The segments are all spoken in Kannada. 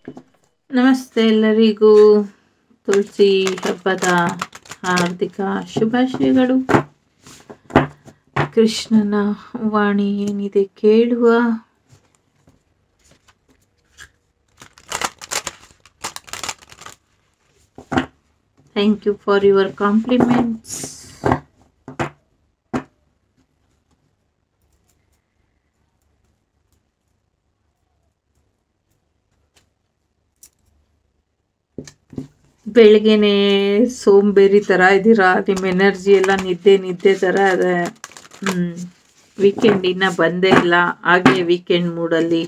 ನಮಸ್ತೆ ಎಲ್ಲರಿಗೂ ತುಳಸಿ ಹಬ್ಬದ ಹಾರ್ದಿಕ ಶುಭಾಶಯಗಳು ಕೃಷ್ಣನ ವಾಣಿ ಏನಿದೆ ಕೇಳುವ thank you for your compliments ಬೆಳಗ್ಗೆನೆ ಸೋಂಬೇರಿ ಥರ ಇದ್ದೀರಾ ನಿಮ್ಮ ಎನರ್ಜಿ ಎಲ್ಲ ನಿದ್ದೆ ನಿದ್ದೆ ಥರ ಇದೆ ಹ್ಞೂ ವೀಕೆಂಡ್ ಇನ್ನೂ ಬಂದೇ ಇಲ್ಲ ಹಾಗೆ ವೀಕೆಂಡ್ ಮೂಡಲ್ಲಿ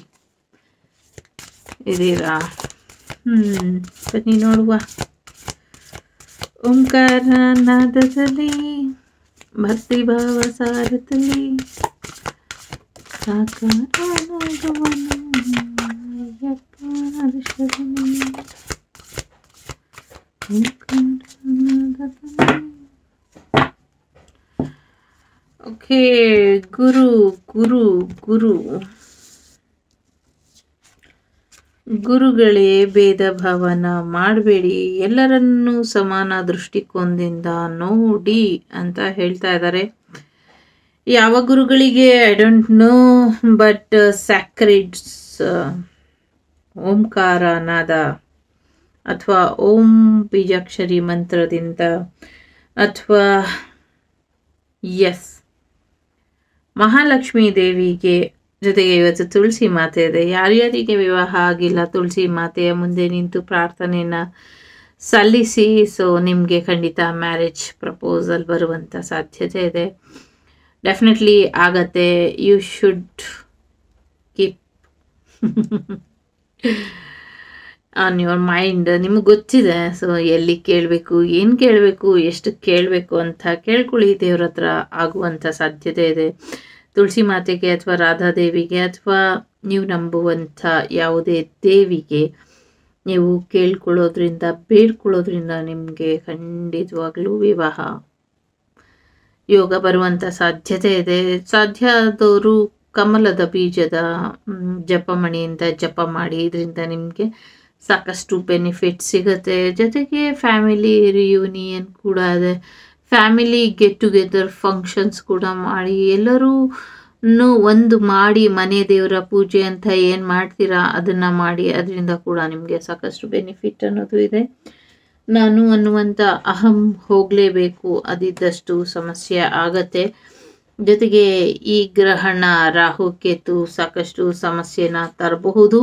ಇದ್ದೀರಾ ಹ್ಞೂ ಬನ್ನಿ ನೋಡುವ ಓಂಕಾರ ನಾದದಲ್ಲಿ ಭಕ್ತಿ ಭಾವ ಸಾರದಲ್ಲಿ ಸಾಕಾರನಾದವನು ಅಯ್ಯಪ್ಪ ಹರ್ಷದಲ್ಲಿ ಓಕೆ ಗುರು ಗುರು ಗುರು ಗುರುಗಳೇ ಭೇದ ಭಾವನ ಮಾಡಬೇಡಿ ಎಲ್ಲರನ್ನೂ ಸಮಾನ ದೃಷ್ಟಿಕೋನದಿಂದ ನೋಡಿ ಅಂತ ಹೇಳ್ತಾ ಇದ್ದಾರೆ ಯಾವ ಗುರುಗಳಿಗೆ I don't know but sacred ಓಂಕಾರ ನಾದ ಅಥವಾ ಓಂ ಬೀಜಾಕ್ಷರಿ ಮಂತ್ರದಿಂದ ಅಥವಾ ಎಸ್ ಮಹಾಲಕ್ಷ್ಮೀ ದೇವಿಗೆ ಜೊತೆಗೆ ಇವತ್ತು ತುಳಸಿ ಮಾತೆ ಇದೆ ಯಾರ್ಯಾರಿಗೆ ವಿವಾಹ ಆಗಿಲ್ಲ ತುಳಸಿ ಮಾತೆಯ ಮುಂದೆ ನಿಂತು ಪ್ರಾರ್ಥನೆಯನ್ನು ಸಲ್ಲಿಸಿ ಸೊ ನಿಮಗೆ ಖಂಡಿತ ಮ್ಯಾರೇಜ್ ಪ್ರಪೋಸಲ್ ಬರುವಂಥ ಸಾಧ್ಯತೆ ಇದೆ ಡೆಫಿನೆಟ್ಲಿ ಆಗತ್ತೆ you should keep on your mind ನಿಮಗೆ ಗೊತ್ತಿದೆ ಸೊ ಎಲ್ಲಿ ಕೇಳಬೇಕು ಏನು ಕೇಳಬೇಕು ಎಷ್ಟು ಕೇಳಬೇಕು ಅಂತ ಕೇಳ್ಕೊಳ್ಳಿ ದೇವ್ರ ಹತ್ರ ಆಗುವಂಥ ಸಾಧ್ಯತೆ ಇದೆ ತುಳಸಿ ಮಾತೆಗೆ ಅಥವಾ ರಾಧಾದೇವಿಗೆ ಅಥವಾ ನೀವು ನಂಬುವಂಥ ಯಾವುದೇ ದೇವಿಗೆ ನೀವು ಕೇಳ್ಕೊಳ್ಳೋದ್ರಿಂದ ಬೇಡ್ಕೊಳ್ಳೋದ್ರಿಂದ ನಿಮಗೆ ಖಂಡಿತವಾಗ್ಲೂ ವಿವಾಹ ಯೋಗ ಬರುವಂಥ ಸಾಧ್ಯತೆ ಇದೆ ಸಾಧ್ಯ ಆದವರು ಕಮಲದ ಬೀಜದ ಜಪಮಣಿಯಿಂದ ಜಪ ಮಾಡಿ ಇದರಿಂದ ನಿಮಗೆ ಸಾಕಷ್ಟು ಬೆನಿಫಿಟ್ ಸಿಗುತ್ತೆ ಜೊತೆಗೆ ಫ್ಯಾಮಿಲಿ ರಿಯೂನಿಯನ್ ಕೂಡ ಇದೆ ಫ್ಯಾಮಿಲಿ ಗೆಟ್ ಟುಗೆದರ್ ಫಂಕ್ಷನ್ಸ್ ಕೂಡ ಮಾಡಿ ಎಲ್ಲರೂ ಒಂದು ಮಾಡಿ ಮನೆ ದೇವರ ಪೂಜೆ ಅಂತ ಏನು ಮಾಡ್ತೀರಾ ಅದನ್ನು ಮಾಡಿ ಅದರಿಂದ ಕೂಡ ನಿಮಗೆ ಸಾಕಷ್ಟು ಬೆನಿಫಿಟ್ ಅನ್ನೋದು ಇದೆ ನಾನು ಅನ್ನುವಂಥ ಅಹಂ ಹೋಗಲೇಬೇಕು ಅದಿದ್ದಷ್ಟು ಸಮಸ್ಯೆ ಆಗತ್ತೆ ಜೊತೆಗೆ ಈ ಗ್ರಹಣ ರಾಹು ಕೇತು ಸಾಕಷ್ಟು ಸಮಸ್ಯೆನ ತರಬಹುದು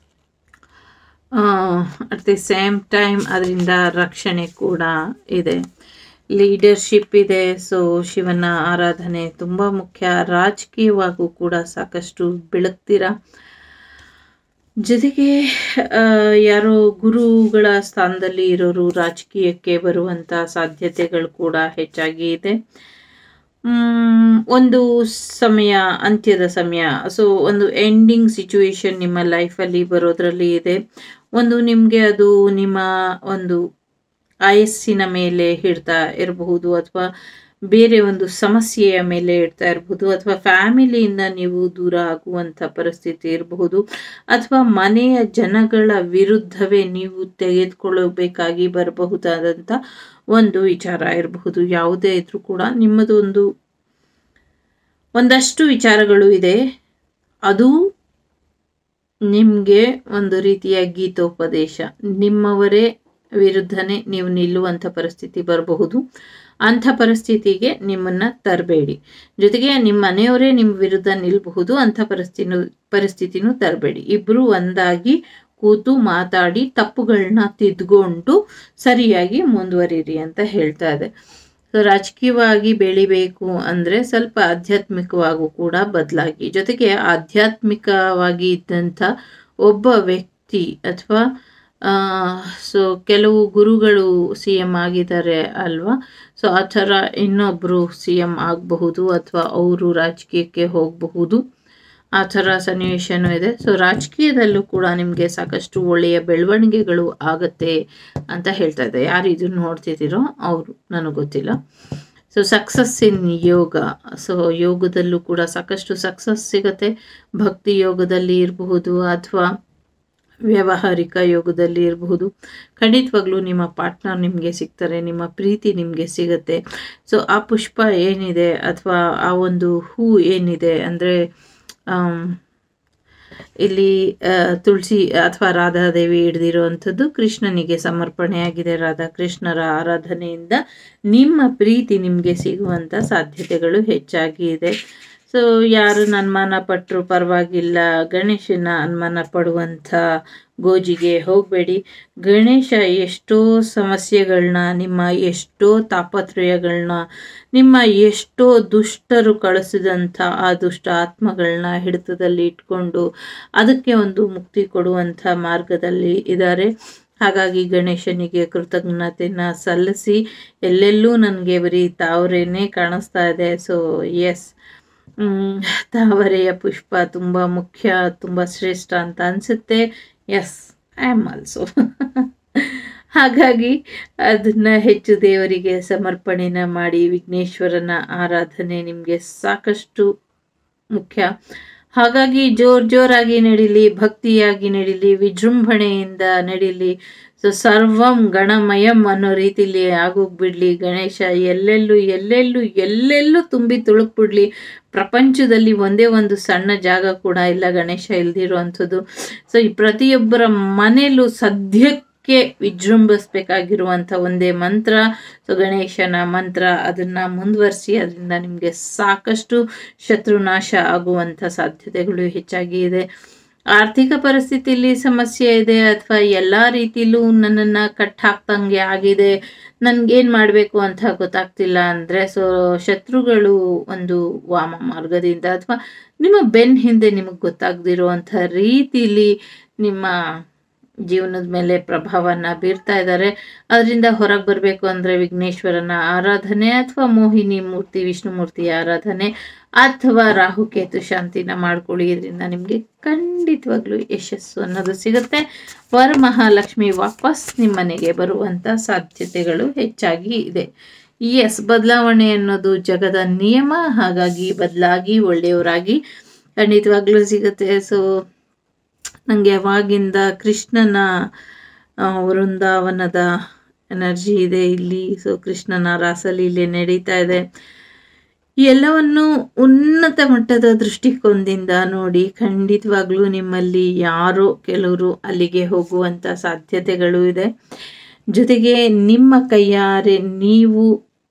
ಅಟ್ ದಿ ಸೇಮ್ ಟೈಮ್ ಅದರಿಂದ ರಕ್ಷಣೆ ಕೂಡ ಇದೆ ಲೀಡರ್ಶಿಪ್ ಇದೆ ಸೊ ಶಿವನ ಆರಾಧನೆ ತುಂಬ ಮುಖ್ಯ ರಾಜಕೀಯವಾಗೂ ಕೂಡ ಸಾಕಷ್ಟು ಬೆಳಗ್ತೀರ ಜೊತೆಗೆ ಯಾರೋ ಗುರುಗಳ ಸ್ಥಾನದಲ್ಲಿ ಇರೋರು ರಾಜಕೀಯಕ್ಕೆ ಬರುವಂಥ ಸಾಧ್ಯತೆಗಳು ಕೂಡ ಹೆಚ್ಚಾಗಿ ಇದೆ ಒಂದು ಸಮಯ ಅಂತ್ಯದ ಸಮಯ ಸೊ ಒಂದು ಎಂಡಿಂಗ್ ಸಿಚುವೇಶನ್ ನಿಮ್ಮ ಲೈಫಲ್ಲಿ ಬರೋದ್ರಲ್ಲಿ ಇದೆ ಒಂದು ನಿಮಗೆ ಅದು ನಿಮ್ಮ ಒಂದು ಆಯಸ್ಸಿನ ಮೇಲೆ ಹಿಡ್ತಾ ಇರಬಹುದು ಅಥವಾ ಬೇರೆ ಒಂದು ಸಮಸ್ಯೆಯ ಮೇಲೆ ಇಡ್ತಾ ಇರಬಹುದು ಅಥವಾ ಫ್ಯಾಮಿಲಿಯಿಂದ ನೀವು ದೂರ ಆಗುವಂಥ ಪರಿಸ್ಥಿತಿ ಇರಬಹುದು ಅಥವಾ ಮನೆಯ ಜನಗಳ ವಿರುದ್ಧವೇ ನೀವು ತೆಗೆದುಕೊಳ್ಳಬೇಕಾಗಿ ಬರಬಹುದಾದಂಥ ಒಂದು ವಿಚಾರ ಇರಬಹುದು ಯಾವುದೇ ಇದ್ರೂ ಕೂಡ ನಿಮ್ಮದು ಒಂದು ಒಂದಷ್ಟು ವಿಚಾರಗಳು ಇದೆ ಅದು ನಿಮಗೆ ಒಂದು ರೀತಿಯ ಗೀತೋಪದೇಶ ನಿಮ್ಮವರೇ ವಿರುದ್ಧನೇ ನೀವು ನಿಲ್ಲುವಂಥ ಪರಿಸ್ಥಿತಿ ಬರಬಹುದು ಅಂಥ ಪರಿಸ್ಥಿತಿಗೆ ನಿಮ್ಮನ್ನು ತರಬೇಡಿ ಜೊತೆಗೆ ನಿಮ್ಮ ಮನೆಯವರೇ ನಿಮ್ಮ ವಿರುದ್ಧ ನಿಲ್ಲಬಹುದು ಅಂಥ ಪರಿಸ್ಥಿತಿನೂ ಪರಿಸ್ಥಿತಿನೂ ತರಬೇಡಿ ಇಬ್ಬರು ಒಂದಾಗಿ ಕೂತು ಮಾತಾಡಿ ತಪ್ಪುಗಳನ್ನ ತಿದ್ದುಕೊಂಡು ಸರಿಯಾಗಿ ಮುಂದುವರಿರಿ ಅಂತ ಹೇಳ್ತಾ ಇದೆ ಸೊ ರಾಜಕೀಯವಾಗಿ ಬೆಳಿಬೇಕು ಅಂದರೆ ಸ್ವಲ್ಪ ಆಧ್ಯಾತ್ಮಿಕವಾಗೂ ಕೂಡ ಬದಲಾಗಿ ಜೊತೆಗೆ ಆಧ್ಯಾತ್ಮಿಕವಾಗಿ ಇದ್ದಂಥ ಒಬ್ಬ ವ್ಯಕ್ತಿ ಅಥವಾ ಸೊ ಕೆಲವು ಗುರುಗಳು ಸಿ ಎಮ್ ಆಗಿದ್ದಾರೆ ಅಲ್ವಾ ಸೊ ಆ ಥರ ಇನ್ನೊಬ್ಬರು ಸಿ ಎಮ್ ಆಗಬಹುದು ಅಥವಾ ಅವರು ರಾಜಕೀಯಕ್ಕೆ ಹೋಗಬಹುದು ಆ ಥರ ಸನ್ನಿವೇಶನೂ ಇದೆ ಸೊ ರಾಜಕೀಯದಲ್ಲೂ ಕೂಡ ನಿಮಗೆ ಸಾಕಷ್ಟು ಒಳ್ಳೆಯ ಬೆಳವಣಿಗೆಗಳು ಆಗತ್ತೆ ಅಂತ ಹೇಳ್ತಾ ಇದೆ ಯಾರು ಇದನ್ನು ನೋಡ್ತಿದ್ದೀರೋ ಅವರು ನನಗೆ ಗೊತ್ತಿಲ್ಲ so success in yoga so ಯೋಗದಲ್ಲೂ ಕೂಡ ಸಾಕಷ್ಟು ಸಕ್ಸಸ್ ಸಿಗುತ್ತೆ ಭಕ್ತಿ ಯೋಗದಲ್ಲಿ ಇರಬಹುದು ಅಥವಾ ವ್ಯಾವಹಾರಿಕ ಯೋಗದಲ್ಲಿ ಇರಬಹುದು ಖಂಡಿತವಾಗ್ಲೂ ನಿಮ್ಮ ಪಾರ್ಟ್ನರ್ ನಿಮಗೆ ಸಿಗ್ತಾರೆ ನಿಮ್ಮ ಪ್ರೀತಿ ನಿಮಗೆ ಸಿಗುತ್ತೆ ಸೊ ಆ ಪುಷ್ಪ ಏನಿದೆ ಅಥವಾ ಆ ಒಂದು ಹೂ ಏನಿದೆ ಅಂದರೆ ಇಲ್ಲಿ ಆ, ತುಳಸಿ ಅಥವಾ ರಾಧಾದೇವಿ ಹಿಡ್ದಿರುವಂಥದ್ದು ಕೃಷ್ಣನಿಗೆ ಸಮರ್ಪಣೆಯಾಗಿದೆ ರಾಧಾಕೃಷ್ಣರ ಆರಾಧನೆಯಿಂದ ನಿಮ್ಮ ಪ್ರೀತಿ ನಿಮಗೆ ಸಿಗುವಂಥ ಸಾಧ್ಯತೆಗಳು ಹೆಚ್ಚಾಗಿ ಇದೆ ಸೊ ಯಾರು ಅನುಮಾನ ಪಟ್ಟರು ಪರವಾಗಿಲ್ಲ ಗಣೇಶನ ಅನುಮಾನ ಪಡುವಂಥ ಗೋಜಿಗೆ ಹೋಗಬೇಡಿ ಗಣೇಶ ಎಷ್ಟೋ ಸಮಸ್ಯೆಗಳನ್ನ ನಿಮ್ಮ ಎಷ್ಟೋ ತಾಪತ್ರಯಗಳನ್ನ ನಿಮ್ಮ ಎಷ್ಟೋ ದುಷ್ಟರು ಕಳಿಸಿದಂಥ ಆ ದುಷ್ಟ ಆತ್ಮಗಳನ್ನ ಹಿಡಿತದಲ್ಲಿ ಇಟ್ಕೊಂಡು ಅದಕ್ಕೆ ಒಂದು ಮುಕ್ತಿ ಕೊಡುವಂಥ ಮಾರ್ಗದಲ್ಲಿ ಇದ್ದಾರೆ ಹಾಗಾಗಿ ಗಣೇಶನಿಗೆ ಕೃತಜ್ಞತೆನ ಸಲ್ಲಿಸಿ ಎಲ್ಲೆಲ್ಲೂ ನನಗೆ ಬರೀ ತಾವರೇನೇ ಕಾಣಿಸ್ತಾ ಇದೆ ಸೊ ಎಸ್ ತಾವರೆಯ ಪುಷ್ಪ ತುಂಬ ಮುಖ್ಯ ತುಂಬ ಶ್ರೇಷ್ಠ ಅಂತ ಅನಿಸುತ್ತೆ ಎಸ್ ಐ ಆಮ್ ಆಲ್ಸೋ ಹಾಗಾಗಿ ಅದನ್ನ ಹೆಚ್ಚು ದೇವರಿಗೆ ಸಮರ್ಪಣೆನ ಮಾಡಿ ವಿಘ್ನೇಶ್ವರನ ಆರಾಧನೆ ನಿಮಗೆ ಸಾಕಷ್ಟು ಮುಖ್ಯ ಹಾಗಾಗಿ ಜೋರ್ ಜೋರಾಗಿ ನಡೀಲಿ ಭಕ್ತಿಯಾಗಿ ನಡೀಲಿ ವಿಜೃಂಭಣೆಯಿಂದ ನಡೀಲಿ ಸೊ ಸರ್ವಂ ಗಣಮಯಂ ಅನ್ನೋ ರೀತಿಲಿ ಆಗೋಗ್ಬಿಡ್ಲಿ ಗಣೇಶ ಎಲ್ಲೆಲ್ಲೂ ಎಲ್ಲೆಲ್ಲೂ ಎಲ್ಲೆಲ್ಲೂ ತುಂಬಿ ತುಳುಕ್ಬಿಡ್ಲಿ ಪ್ರಪಂಚದಲ್ಲಿ ಒಂದೇ ಒಂದು ಸಣ್ಣ ಜಾಗ ಕೂಡ ಇಲ್ಲ ಗಣೇಶ ಇಲ್ದಿರುವಂಥದ್ದು ಸೊ ಈ ಪ್ರತಿಯೊಬ್ಬರ ಮನೆಯಲ್ಲೂ ಸದ್ಯಕ್ಕೆ ವಿಜೃಂಭಿಸ್ಬೇಕಾಗಿರುವಂಥ ಒಂದೇ ಮಂತ್ರ ಸೊ ಗಣೇಶನ ಮಂತ್ರ ಅದನ್ನು ಮುಂದುವರಿಸಿ ಅದರಿಂದ ನಿಮಗೆ ಸಾಕಷ್ಟು ಶತ್ರುನಾಶ ಆಗುವಂಥ ಸಾಧ್ಯತೆಗಳು ಹೆಚ್ಚಾಗಿ ಇದೆ ಆರ್ಥಿಕ ಪರಿಸ್ಥಿತಿಯಲ್ಲಿ ಸಮಸ್ಯೆ ಇದೆ ಅಥವಾ ಎಲ್ಲ ರೀತಿಲೂ ನನ್ನನ್ನು ಕಟ್ ಹಾಕ್ದಂಗೆ ಆಗಿದೆ ನನ್ಗೇನು ಮಾಡಬೇಕು ಅಂತ ಗೊತ್ತಾಗ್ತಿಲ್ಲ ಅಂದರೆ ಸೊ ಶತ್ರುಗಳು ಒಂದು ವಾಮ ಮಾರ್ಗದಿಂದ ಅಥವಾ ನಿಮ್ಮ ಬೆನ್ ಹಿಂದೆ ನಿಮಗೆ ಗೊತ್ತಾಗದಿರುವಂಥ ರೀತಿಲಿ ನಿಮ್ಮ ಜೀವನದ ಮೇಲೆ ಪ್ರಭಾವನ ಬೀರ್ತಾ ಇದ್ದಾರೆ ಅದರಿಂದ ಹೊರಗೆ ಬರಬೇಕು ಅಂದರೆ ವಿಘ್ನೇಶ್ವರನ ಆರಾಧನೆ ಅಥವಾ ಮೋಹಿನಿ ಮೂರ್ತಿ ವಿಷ್ಣು ಮೂರ್ತಿಯ ಆರಾಧನೆ ಅಥವಾ ರಾಹುಕೇತು ಶಾಂತಿನ ಮಾಡ್ಕೊಳ್ಳಿ ಇದರಿಂದ ನಿಮಗೆ ಖಂಡಿತವಾಗ್ಲೂ ಯಶಸ್ಸು ಅನ್ನೋದು ಸಿಗುತ್ತೆ ವರಮಹಾಲಕ್ಷ್ಮಿ ವಾಪಸ್ ನಿಮ್ಮ ಮನೆಗೆ ಬರುವಂಥ ಸಾಧ್ಯತೆಗಳು ಹೆಚ್ಚಾಗಿ ಇದೆ ಎಸ್ ಬದಲಾವಣೆ ಅನ್ನೋದು ಜಗದ ನಿಯಮ ಹಾಗಾಗಿ ಬದಲಾಗಿ ಒಳ್ಳೆಯವರಾಗಿ ಖಂಡಿತವಾಗ್ಲೂ ಸಿಗುತ್ತೆ ಸೊ ನನಗೆ ಅವಾಗಿಂದ ಕೃಷ್ಣನ ಆ, ವೃಂದಾವನದ ಎನರ್ಜಿ ಇದೆ ಇಲ್ಲಿ ಸೊ ಕೃಷ್ಣನ ರಾಸಲೀಲೆ ನಡೀತಾ ಇದೆ ಎಲ್ಲವನ್ನು ಉನ್ನತ ಮಟ್ಟದ ದೃಷ್ಟಿಕೋನದಿಂದ ನೋಡಿ ಖಂಡಿತವಾಗ್ಲೂ ನಿಮ್ಮಲ್ಲಿ ಯಾರೋ ಕೆಲವರು ಅಲ್ಲಿಗೆ ಹೋಗುವಂಥ ಸಾಧ್ಯತೆಗಳು ಇದೆ ಜೊತೆಗೆ ನಿಮ್ಮ ಕೈಯಾರೆ ನೀವು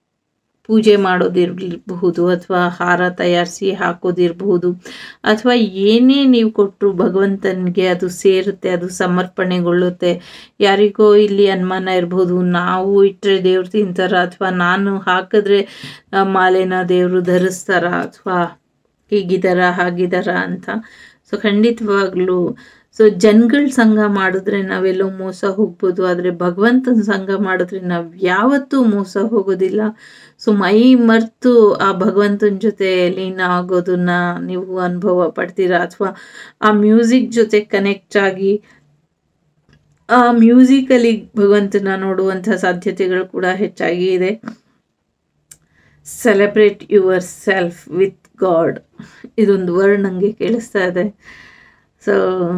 ಪೂಜೆ ಮಾಡೋದಿರಬಹುದು ಅಥವಾ ಹಾರ ತಯಾರಿಸಿ ಹಾಕೋದಿರಬಹುದು ಅಥವಾ ಏನೇ ನೀವು ಕೊಟ್ಟರು ಭಗವಂತನಿಗೆ ಅದು ಸೇರುತ್ತೆ ಅದು ಸಮರ್ಪಣೆಗೊಳ್ಳುತ್ತೆ ಯಾರಿಗೋ ಇಲ್ಲಿ ಅನುಮಾನ ಇರ್ಬೋದು ನಾವು ಇಟ್ಟರೆ ದೇವ್ರು ತಿಂತಾರ ಅಥವಾ ನಾನು ಹಾಕಿದ್ರೆ ಆ ಮಾಲೆನ ದೇವರು ಧರಿಸ್ತಾರ ಅಥವಾ ಹೀಗಿದಾರ ಹಾಗಿದಾರ ಅಂತ ಸೊ ಖಂಡಿತವಾಗ್ಲೂ ಸೊ ಜನಗಳ ಸಂಘ ಮಾಡಿದ್ರೆ ನಾವೆಲ್ಲೋ ಮೋಸ ಹೋಗ್ಬೋದು ಆದರೆ ಭಗವಂತನ ಸಂಘ ಮಾಡಿದ್ರೆ ನಾವು ಯಾವತ್ತೂ ಮೋಸ ಹೋಗೋದಿಲ್ಲ ಸೊ ಮೈ ಮರ್ತು ಆ ಭಗವಂತನ ಜೊತೆ ಲೀನ ಆಗೋದನ್ನ ನೀವು ಅನುಭವ ಪಡ್ತೀರಾ ಅಥವಾ ಆ ಮ್ಯೂಸಿಕ್ ಜೊತೆ ಕನೆಕ್ಟ್ ಆಗಿ ಆ ಮ್ಯೂಸಿಕಲ್ಲಿ ಭಗವಂತನ ನೋಡುವಂಥ ಸಾಧ್ಯತೆಗಳು ಕೂಡ ಹೆಚ್ಚಾಗಿ ಇದೆ celebrate yourself with God ಇದೊಂದು ವರ್ಡ್ ನನಗೆ ಕೇಳಿಸ್ತಾ ಇದೆ ಸೊ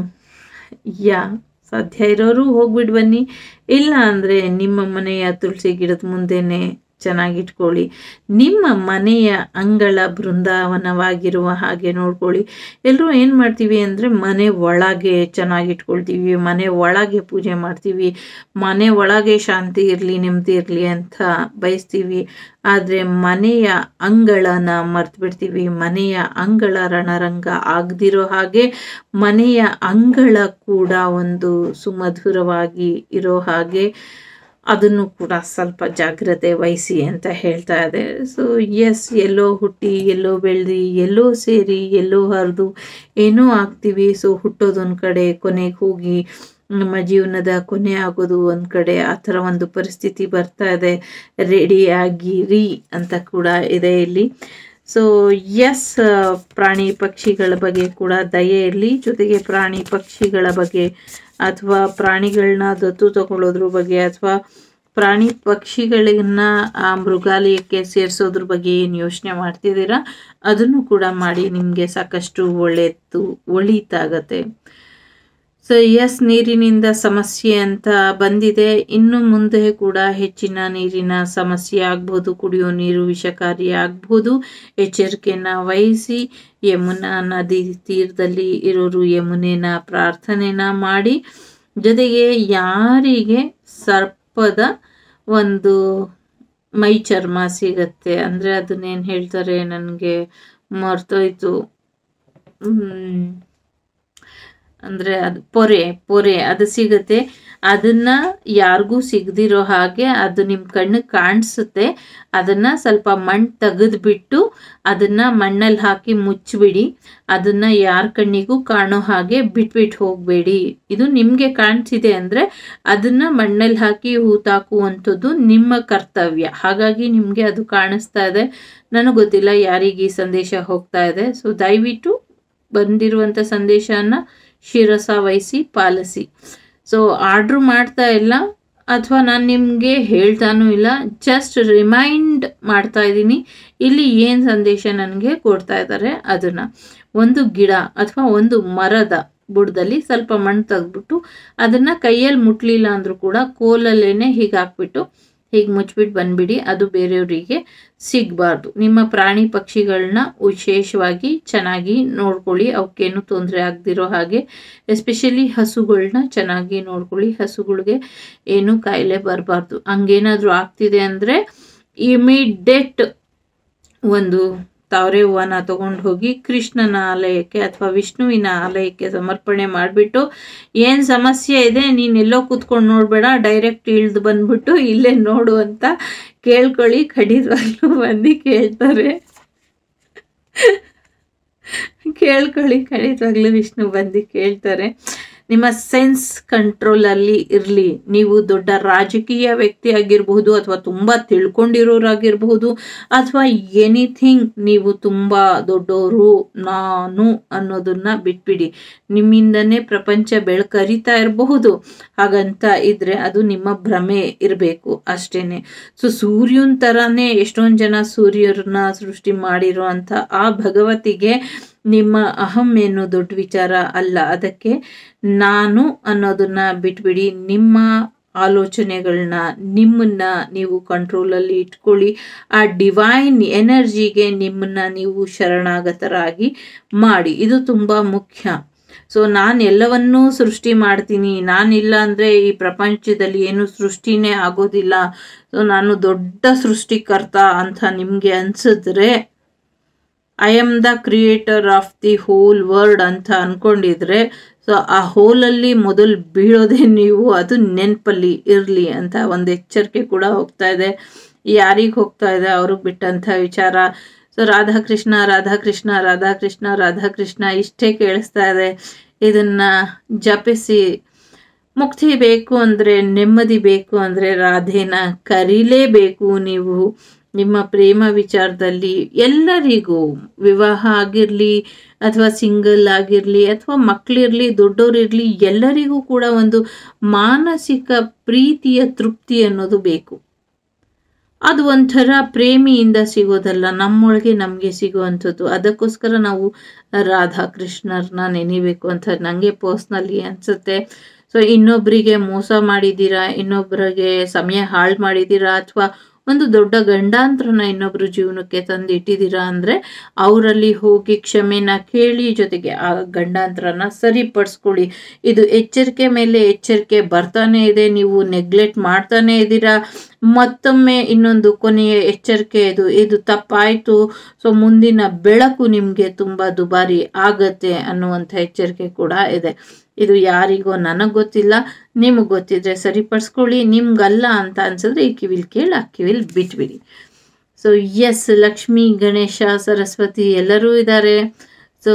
ಯಾ ಸಾಧ್ಯ ಇರೋರು ಹೋಗ್ಬಿಟ್ಟು ಬನ್ನಿ ಇಲ್ಲ ಅಂದರೆ ನಿಮ್ಮ ಮನೆಯ ತುಳಸಿ ಗಿಡದ ಮುಂದೆನೇ ಚೆನ್ನಾಗಿಟ್ಕೊಳ್ಳಿ ನಿಮ್ಮ ಮನೆಯ ಅಂಗಳ ಬೃಂದಾವನವಾಗಿರುವ ಹಾಗೆ ನೋಡ್ಕೊಳ್ಳಿ ಎಲ್ಲರೂ ಏನು ಮಾಡ್ತೀವಿ ಅಂದರೆ ಮನೆ ಒಳಗೆ ಚೆನ್ನಾಗಿಟ್ಕೊಳ್ತೀವಿ ಮನೆ ಒಳಗೆ ಪೂಜೆ ಮಾಡ್ತೀವಿ ಮನೆ ಒಳಗೆ ಶಾಂತಿ ಇರಲಿ ನೆಮ್ಮದಿ ಇರಲಿ ಅಂತ ಬಯಸ್ತೀವಿ ಆದರೆ ಮನೆಯ ಅಂಗಳನ ಮರ್ತು ಬಿಡ್ತೀವಿ ಮನೆಯ ಅಂಗಳ ರಣರಂಗ ಆಗದಿರೋ ಹಾಗೆ ಮನೆಯ ಅಂಗಳ ಕೂಡ ಒಂದು ಸುಮಧುರವಾಗಿ ಇರೋ ಹಾಗೆ ಅದನ್ನು ಕೂಡ ಸ್ವಲ್ಪ ಜಾಗ್ರತೆ ವಹಿಸಿ ಅಂತ ಹೇಳ್ತಾ ಇದೆ ಸೊ ಎಸ್ ಎಲ್ಲೋ ಹುಟ್ಟಿ ಎಲ್ಲೋ ಬೆಳೆದು ಎಲ್ಲೋ ಸೇರಿ ಎಲ್ಲೋ ಹರಿದು ಏನೋ ಆಗ್ತೀವಿ ಸೊ ಹುಟ್ಟೋದೊಂದು ಕಡೆ ಕೊನೆಗೆ ಹೋಗಿ ನಮ್ಮ ಜೀವನದ ಕೊನೆ ಆಗೋದು ಒಂದು ಕಡೆ ಆ ಥರ ಒಂದು ಪರಿಸ್ಥಿತಿ ಬರ್ತಾ ಇದೆ ರೆಡಿ ಆಗಿರಿ ಅಂತ ಕೂಡ ಇದೆ ಇಲ್ಲಿ ಸೊ ಎಸ್ ಪ್ರಾಣಿ ಪಕ್ಷಿಗಳ ಬಗ್ಗೆ ಕೂಡ ದಯೆ ಇರಲಿ ಜೊತೆಗೆ ಪ್ರಾಣಿ ಪಕ್ಷಿಗಳ ಬಗ್ಗೆ ಅಥವಾ ಪ್ರಾಣಿಗಳನ್ನ ದತ್ತು ತಗೊಳ್ಳೋದ್ರ ಬಗ್ಗೆ ಅಥವಾ ಪ್ರಾಣಿ ಪಕ್ಷಿಗಳನ್ನ ಆ ಮೃಗಾಲಯಕ್ಕೆ ಸೇರಿಸೋದ್ರ ಬಗ್ಗೆ ಏನು ಯೋಚನೆ ಮಾಡ್ತಿದ್ದೀರಾ ಅದನ್ನು ಕೂಡ ಮಾಡಿ ನಿಮಗೆ ಸಾಕಷ್ಟು ಒಳ್ಳೆಯದು ಒಳಿತಾಗತ್ತೆ ಸೊ ಎಸ್ ನೀರಿನಿಂದ ಸಮಸ್ಯೆ ಅಂತ ಬಂದಿದೆ ಇನ್ನು ಮುಂದೆ ಕೂಡ ಹೆಚ್ಚಿನ ನೀರಿನ ಸಮಸ್ಯೆ ಆಗ್ಬೋದು ಕುಡಿಯೋ ನೀರು ವಿಷಕಾರಿ ಆಗ್ಬೋದು ಎಚ್ಚರಿಕೆನ ವಹಿಸಿ ಯಮುನಾ ನದಿ ತೀರದಲ್ಲಿ ಇರೋರು ಯಮುನೆನ ಪ್ರಾರ್ಥನೆನ ಮಾಡಿ ಜೊತೆಗೆ ಯಾರಿಗೆ ಸರ್ಪದ ಒಂದು ಮೈ ಚರ್ಮ ಸಿಗತ್ತೆ ಅಂದರೆ ಅದನ್ನೇನು ಹೇಳ್ತಾರೆ ನನಗೆ ಮರ್ತೋಯ್ತು ಹ್ಮ್. ಅಂದರೆ ಅದು ಪೊರೆ ಪೊರೆ ಅದು ಸಿಗುತ್ತೆ ಅದನ್ನ ಯಾರಿಗೂ ಸಿಗದಿರೋ ಹಾಗೆ ಅದು ನಿಮ್ಮ ಕಣ್ಣಿಗೆ ಕಾಣಿಸುತ್ತೆ ಅದನ್ನ ಸ್ವಲ್ಪ ಮಣ್ಣು ತೆಗೆದ್ಬಿಟ್ಟು ಅದನ್ನ ಮಣ್ಣಲ್ಲಿ ಹಾಕಿ ಮುಚ್ಚಿಬಿಡಿ ಅದನ್ನ ಯಾರ ಕಣ್ಣಿಗೂ ಕಾಣೋ ಹಾಗೆ ಬಿಟ್ಬಿಟ್ಟು ಹೋಗಬೇಡಿ ಇದು ನಿಮಗೆ ಕಾಣಿಸಿದೆ ಅಂದರೆ ಅದನ್ನ ಮಣ್ಣಲ್ಲಿ ಹಾಕಿ ಹೂತಾಕುವಂಥದ್ದು ನಿಮ್ಮ ಕರ್ತವ್ಯ ಹಾಗಾಗಿ ನಿಮಗೆ ಅದು ಕಾಣಿಸ್ತಾ ಇದೆ ನನಗೆ ಗೊತ್ತಿಲ್ಲ ಯಾರಿಗೆ ಈ ಸಂದೇಶ ಹೋಗ್ತಾ ಇದೆ ಸೊ ದಯವಿಟ್ಟು ಬಂದಿರುವಂಥ ಸಂದೇಶನ ಶಿರಸ ವಹಿಸಿ ಪಾಲಿಸಿ ಸೊ ಆರ್ಡ್ರ್ ಮಾಡ್ತಾ ಇಲ್ಲ ಅಥವಾ ನಾನು ನಿಮಗೆ ಹೇಳ್ತಾನೂ ಇಲ್ಲ ಜಸ್ಟ್ ರಿಮೈಂಡ್ ಮಾಡ್ತಾ ಇದ್ದೀನಿ ಇಲ್ಲಿ ಏನು ಸಂದೇಶ ನನಗೆ ಕೊಡ್ತಾ ಇದ್ದಾರೆ ಅದನ್ನು ಒಂದು ಗಿಡ ಅಥವಾ ಒಂದು ಮರದ ಬುಡದಲ್ಲಿ ಸ್ವಲ್ಪ ಮಣ್ಣು ತೆಗೆದ್ಬಿಟ್ಟು ಅದನ್ನು ಕೈಯಲ್ಲಿ ಮುಟ್ಲಿಲ್ಲ ಅಂದರೂ ಕೂಡ ಕೋಲಲ್ಲೇನೆ ಹೀಗೆ ಹಾಕ್ಬಿಟ್ಟು ಹೀಗೆ ಮುಚ್ಚಿಬಿಟ್ಟು ಬಂದ್ಬಿಡಿ ಅದು ಬೇರೆಯವರಿಗೆ ಸಿಗಬಾರ್ದು ನಿಮ್ಮ ಪ್ರಾಣಿ ಪಕ್ಷಿಗಳನ್ನ ವಿಶೇಷವಾಗಿ ಚೆನ್ನಾಗಿ ನೋಡ್ಕೊಳ್ಳಿ ಅವಕ್ಕೇನು ತೊಂದರೆ ಆಗದಿರೋ ಹಾಗೆ ಎಸ್ಪೆಷಲಿ ಹಸುಗಳನ್ನ ಚೆನ್ನಾಗಿ ನೋಡ್ಕೊಳ್ಳಿ ಹಸುಗಳಿಗೆ ಏನು ಕಾಯಿಲೆ ಬರಬಾರ್ದು ಹಂಗೇನಾದರೂ ಆಗ್ತಿದೆ ಅಂದರೆ ಇಮಿಡಿಯೇಟ್ ಒಂದು ತಾವರೆ ಹೂವನ ತಗೊಂಡು ಹೋಗಿ ಕೃಷ್ಣನ ಆಲಯಕ್ಕೆ ಅಥವಾ ವಿಷ್ಣುವಿನ ಆಲಯಕ್ಕೆ ಸಮರ್ಪಣೆ ಮಾಡಿಬಿಟ್ಟು ಏನು ಸಮಸ್ಯೆ ಇದೆ ನೀನು ಎಲ್ಲೋ ಕೂತ್ಕೊಂಡು ನೋಡಬೇಡ ಡೈರೆಕ್ಟ್ ಇಳ್ದು ಬಂದ್ಬಿಟ್ಟು ಇಲ್ಲೇ ನೋಡು ಅಂತ ಕೇಳ್ಕೊಳ್ಳಿ ಖಂಡಿತವಾಗ್ಲೂ ಬಂದು ಕೇಳ್ತಾರೆ ಕೇಳ್ಕೊಳ್ಳಿ ಖಂಡಿತವಾಗ್ಲೂ ವಿಷ್ಣು ಬಂದು ಕೇಳ್ತಾರೆ ನಿಮ್ಮ ಸೆನ್ಸ್ ಕಂಟ್ರೋಲಲ್ಲಿ ಇರಲಿ ನೀವು ದೊಡ್ಡ ರಾಜಕೀಯ ವ್ಯಕ್ತಿ ಆಗಿರಬಹುದು ಅಥವಾ ತುಂಬ ತಿಳ್ಕೊಂಡಿರೋರಾಗಿರಬಹುದು ಅಥವಾ ಎನಿಥಿಂಗ್ ನೀವು ತುಂಬ ದೊಡ್ಡವರು ನಾನು ಅನ್ನೋದನ್ನ ಬಿಟ್ಬಿಡಿ ನಿಮ್ಮಿಂದನೇ ಪ್ರಪಂಚ ಬೆಳಕರಿತಾ ಇರಬಹುದು ಹಾಗಂತ ಇದ್ರೆ ಅದು ನಿಮ್ಮ ಭ್ರಮೆ ಇರಬೇಕು ಅಷ್ಟೇನೆ ಸೊ ಸೂರ್ಯನ ಥರನೇ ಎಷ್ಟೊಂದು ಜನ ಸೂರ್ಯರನ್ನ ಸೃಷ್ಟಿ ಮಾಡಿರೋ ಅಂಥ ಆ ಭಗವತಿಗೆ ನಿಮ್ಮ ಅಹಂ ಏನು ದೊಡ್ಡ ವಿಚಾರ ಅಲ್ಲ ಅದಕ್ಕೆ ನಾನು ಅನ್ನೋದನ್ನ ಬಿಟ್ಬಿಡಿ ನಿಮ್ಮ ಆಲೋಚನೆಗಳನ್ನ ನಿಮ್ಮನ್ನ ನೀವು ಕಂಟ್ರೋಲಲ್ಲಿ ಇಟ್ಕೊಳ್ಳಿ ಆ ಡಿವೈನ್ ಎನರ್ಜಿಗೆ ನಿಮ್ಮನ್ನ ನೀವು ಶರಣಾಗತರಾಗಿ ಮಾಡಿ ಇದು ತುಂಬ ಮುಖ್ಯ ಸೊ ನಾನು ಎಲ್ಲವನ್ನೂ ಸೃಷ್ಟಿ ಮಾಡ್ತೀನಿ ನಾನಿಲ್ಲ ಅಂದರೆ ಈ ಪ್ರಪಂಚದಲ್ಲಿ ಏನು ಸೃಷ್ಟಿನೇ ಆಗೋದಿಲ್ಲ ಸೊ ನಾನು ದೊಡ್ಡ ಸೃಷ್ಟಿಕರ್ತ ಅಂತ ನಿಮಗೆ ಅನ್ಸಿದ್ರೆ I am the creator of the whole world ಅಂತ ಅನ್ಕೊಂಡಿದ್ರೆ ಸೊ ಆ ಹೋಲಲ್ಲಿ ಮೊದಲು ಬೀಳೋದೇ ನೀವು ಅದು ನೆನಪಲ್ಲಿ ಇರಲಿ ಅಂತ ಒಂದು ಎಚ್ಚರಿಕೆ ಕೂಡ ಹೋಗ್ತಾ ಇದೆ ಯಾರಿಗೆ ಹೋಗ್ತಾ ಇದೆ ಅವ್ರಿಗೆ ಬಿಟ್ಟಂಥ ವಿಚಾರ ಸೊ ರಾಧಾಕೃಷ್ಣ ರಾಧಾಕೃಷ್ಣ ರಾಧಾಕೃಷ್ಣ ರಾಧಾಕೃಷ್ಣ ಇಷ್ಟೇ ಕೇಳಿಸ್ತಾ ಇದೆ ಇದನ್ನ ಜಪಿಸಿ ಮುಕ್ತಿ ಬೇಕು ಅಂದರೆ ನೆಮ್ಮದಿ ಬೇಕು ಅಂದರೆ ರಾಧೆನ ಕರೀಲೇಬೇಕು ನೀವು ನಿಮ್ಮ ಪ್ರೇಮ ವಿಚಾರದಲ್ಲಿ ಎಲ್ಲರಿಗೂ ವಿವಾಹ ಆಗಿರಲಿ ಅಥವಾ ಸಿಂಗಲ್ ಆಗಿರಲಿ ಅಥವಾ ಮಕ್ಕಳಿರಲಿ ದೊಡ್ಡವರಿರಲಿ ಎಲ್ಲರಿಗೂ ಕೂಡ ಒಂದು ಮಾನಸಿಕ ಪ್ರೀತಿಯ ತೃಪ್ತಿ ಅನ್ನೋದು ಬೇಕು ಅದು ಒಂಥರ ಪ್ರೇಮಿಯಿಂದ ಸಿಗೋದಲ್ಲ ನಮ್ಮೊಳಗೆ ನಮಗೆ ಸಿಗುವಂಥದ್ದು ಅದಕ್ಕೋಸ್ಕರ ನಾವು ರಾಧಾಕೃಷ್ಣರನ್ನ ನೆನಿಬೇಕು ಅಂತ ನನಗೆ ಪರ್ಸ್ನಲಿ ಅನಿಸುತ್ತೆ ಸೊ ಇನ್ನೊಬ್ಬರಿಗೆ ಮೋಸ ಮಾಡಿದ್ದೀರಾ ಇನ್ನೊಬ್ಬರಿಗೆ ಸಮಯ ಹಾಳು ಮಾಡಿದ್ದೀರಾ ಅಥವಾ ಒಂದು ದೊಡ್ಡ ಗಂಡಾಂತರನ ಇನ್ನೊಬ್ರು ಜೀವನಕ್ಕೆ ತಂದು ಇಟ್ಟಿದ್ದೀರಾ ಅಂದರೆ ಅವರಲ್ಲಿ ಹೋಗಿ ಕ್ಷಮೆನ ಕೇಳಿ ಜೊತೆಗೆ ಆ ಗಂಡಾಂತರನ ಸರಿಪಡಿಸ್ಕೊಳ್ಳಿ ಇದು ಎಚ್ಚರಿಕೆ ಮೇಲೆ ಎಚ್ಚರಿಕೆ ಬರ್ತಾನೆ ಇದೆ ನೀವು ನೆಗ್ಲೆಕ್ಟ್ ಮಾಡ್ತಾನೆ ಇದ್ದೀರಾ ಮತ್ತೊಮ್ಮೆ ಇನ್ನೊಂದು ಕೊನೆಯ ಎಚ್ಚರಿಕೆ ಇದು ಇದು ತಪ್ಪಾಯಿತು ಸೊ ಮುಂದಿನ ಬೆಳಕು ನಿಮಗೆ ತುಂಬ ದುಬಾರಿ ಆಗತ್ತೆ ಅನ್ನುವಂಥ ಎಚ್ಚರಿಕೆ ಕೂಡ ಇದೆ ಇದು ಯಾರಿಗೋ ನನಗೆ ಗೊತ್ತಿಲ್ಲ ನಿಮಗೆ ಗೊತ್ತಿದ್ರೆ ಸರಿಪಡಿಸ್ಕೊಳ್ಳಿ ನಿಮ್ಗಲ್ಲ ಅಂತ ಅನ್ಸಿದ್ರೆ ಈ ಕಿವಿಲ್ ಕೇಳಿ ಆ ಕಿವಿಲ್ ಬಿಟ್ಬಿಡಿ ಸೊ ಎಸ್ ಲಕ್ಷ್ಮಿ ಗಣೇಶ ಸರಸ್ವತಿ ಎಲ್ಲರೂ ಇದ್ದಾರೆ ಸೊ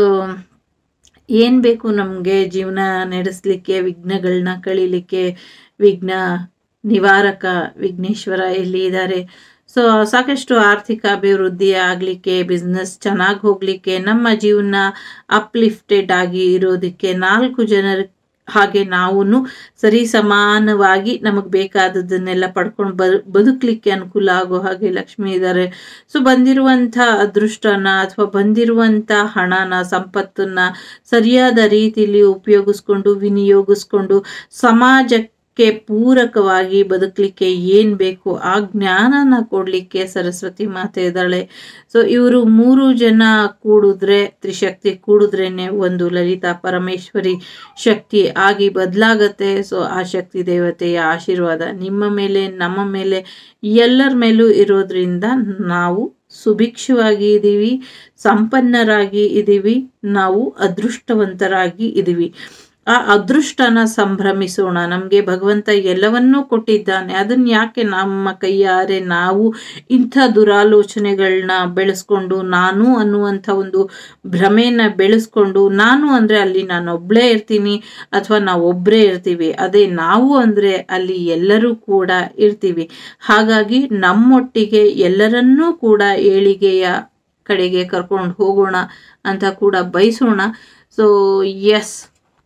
ಏನು ಬೇಕು ನಮಗೆ ಜೀವನ ನಡೆಸಲಿಕ್ಕೆ ವಿಘ್ನಗಳನ್ನ ಕಳೀಲಿಕ್ಕೆ ವಿಘ್ನ ನಿವಾರಕ ವಿಘ್ನೇಶ್ವರ ಎಲ್ಲಿ ಇದ್ದಾರೆ ಸೊ ಸಾಕಷ್ಟು ಆರ್ಥಿಕ ಅಭಿವೃದ್ಧಿ ಆಗಲಿಕ್ಕೆ ಬಿಸ್ನೆಸ್ ಚೆನ್ನಾಗಿ ಹೋಗಲಿಕ್ಕೆ ನಮ್ಮ ಜೀವನ ಅಪ್ಲಿಫ್ಟೆಡ್ ಆಗಿ ಇರೋದಕ್ಕೆ ನಾಲ್ಕು ಜನರ ಹಾಗೆ ನಾವು ಸರಿ ಸಮಾನವಾಗಿ ನಮಗೆ ಬೇಕಾದದ್ದನ್ನೆಲ್ಲ ಪಡ್ಕೊಂಡು ಬದು ಬದುಕಲಿಕ್ಕೆ ಅನುಕೂಲ ಆಗೋ ಹಾಗೆ ಲಕ್ಷ್ಮಿ ಇದ್ದಾರೆ ಸೊ ಬಂದಿರುವಂಥ ಅದೃಷ್ಟನ ಅಥವಾ ಬಂದಿರುವಂಥ ಹಣನ ಸಂಪತ್ತನ್ನ ಸರಿಯಾದ ರೀತಿಯಲ್ಲಿ ಉಪಯೋಗಿಸ್ಕೊಂಡು ವಿನಿಯೋಗಿಸ್ಕೊಂಡು ಸಮಾಜಕ್ಕೆ ಪೂರಕವಾಗಿ ಬದುಕಲಿಕ್ಕೆ ಏನು ಬೇಕು ಆ ಜ್ಞಾನನ ಕೊಡಲಿಕ್ಕೆ ಸರಸ್ವತಿ ಮಾತೆ ಇದ್ದಾಳೆ ಸೊ ಇವರು ಮೂರು ಜನ ಕೂಡಿದ್ರೆ ತ್ರಿಶಕ್ತಿ ಕೂಡಿದ್ರೇನೆ ಒಂದು ಲಲಿತಾ ಪರಮೇಶ್ವರಿ ಶಕ್ತಿ ಆಗಿ ಬದಲಾಗತ್ತೆ ಸೊ ಆ ಶಕ್ತಿ ದೇವತೆಯ ಆಶೀರ್ವಾದ ನಿಮ್ಮ ಮೇಲೆ ನಮ್ಮ ಮೇಲೆ ಎಲ್ಲರ ಮೇಲೂ ಇರೋದ್ರಿಂದ ನಾವು ಸುಭಿಕ್ಷವಾಗಿ ಇದ್ದೀವಿ ಸಂಪನ್ನರಾಗಿ ಇದ್ದೀವಿ ನಾವು ಅದೃಷ್ಟವಂತರಾಗಿ ಇದ್ದೀವಿ ಆ ಅದೃಷ್ಟನ ಸಂಭ್ರಮಿಸೋಣ ನಮಗೆ ಭಗವಂತ ಎಲ್ಲವನ್ನೂ ಕೊಟ್ಟಿದ್ದಾನೆ ಅದನ್ನ ಯಾಕೆ ನಮ್ಮ ಕೈಯಾರೆ ನಾವು ಇಂಥ ದುರಾಲೋಚನೆಗಳನ್ನ ಬೆಳೆಸ್ಕೊಂಡು ನಾನು ಅನ್ನುವಂಥ ಒಂದು ಭ್ರಮೆನ ಬೆಳೆಸ್ಕೊಂಡು ನಾನು ಅಂದರೆ ಅಲ್ಲಿ ನಾನು ಒಬ್ಬಳೇ ಇರ್ತೀನಿ ಅಥವಾ ನಾವು ಒಬ್ಬರೇ ಇರ್ತೀವಿ ಅದೇ ನಾವು ಅಂದರೆ ಅಲ್ಲಿ ಎಲ್ಲರೂ ಕೂಡ ಇರ್ತೀವಿ ಹಾಗಾಗಿ ನಮ್ಮೊಟ್ಟಿಗೆ ಎಲ್ಲರನ್ನೂ ಕೂಡ ಏಳಿಗೆಯ ಕಡೆಗೆ ಕರ್ಕೊಂಡು ಹೋಗೋಣ ಅಂತ ಕೂಡ ಬಯಸೋಣ ಸೊ ಎಸ್